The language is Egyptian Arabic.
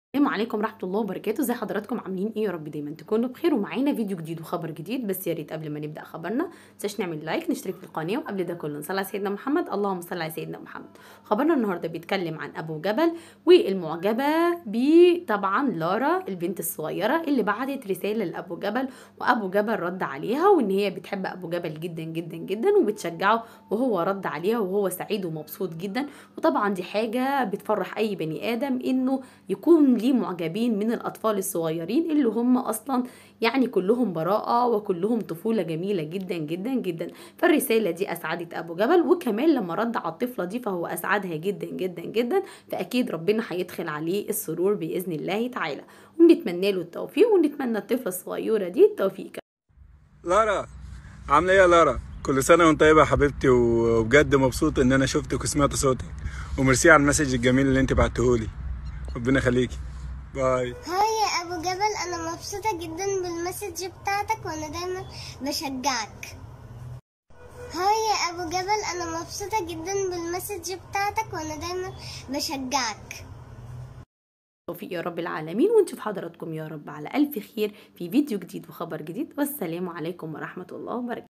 السلام عليكم ورحمة الله وبركاته ازي حضراتكم عاملين ايه يا رب دايما تكونوا بخير ومعانا فيديو جديد وخبر جديد بس يا ريت قبل ما نبدا خبرنا متنساش نعمل لايك نشترك في القناه وقبل ده كله نصلي على سيدنا محمد اللهم صل على سيدنا محمد خبرنا النهارده بيتكلم عن ابو جبل والمعجبه بطبعا لارا البنت الصغيره اللي بعتت رساله لابو جبل وابو جبل رد عليها وان هي بتحب ابو جبل جدا جدا جدا وبتشجعه وهو رد عليها وهو سعيد ومبسوط جدا وطبعا دي حاجه بتفرح اي بني ادم انه يكون ليه معجبين من الأطفال الصغيرين اللي هم أصلا يعني كلهم براءة وكلهم طفولة جميلة جدا جدا جدا فالرسالة دي أسعدت أبو جبل وكمان لما رد على الطفلة دي فهو أسعدها جدا جدا جدا فأكيد ربنا هيدخل عليه السرور بإذن الله تعالى ونتمنى له التوفيق ونتمنى الطفلة الصغيرة دي التوفيق لارا عامله ايه يا لارا كل سنه وانت طيبه يا حبيبتي وبجد مبسوط ان انا شفتك وسمعت صوتك وميرسي على المسج الجميل اللي انت بعتهولي ربنا يخليكي باي هاي يا ابو جبل انا مبسوطه جدا بالمسج بتاعتك وانا دايما بشجعك هاي يا ابو جبل انا مبسوطه جدا بالمسج بتاعتك وانا دايما بشجعك توفيق يا رب العالمين ونشوف حضراتكم يا رب على ألف خير في فيديو جديد وخبر جديد والسلام عليكم ورحمة الله وبركاته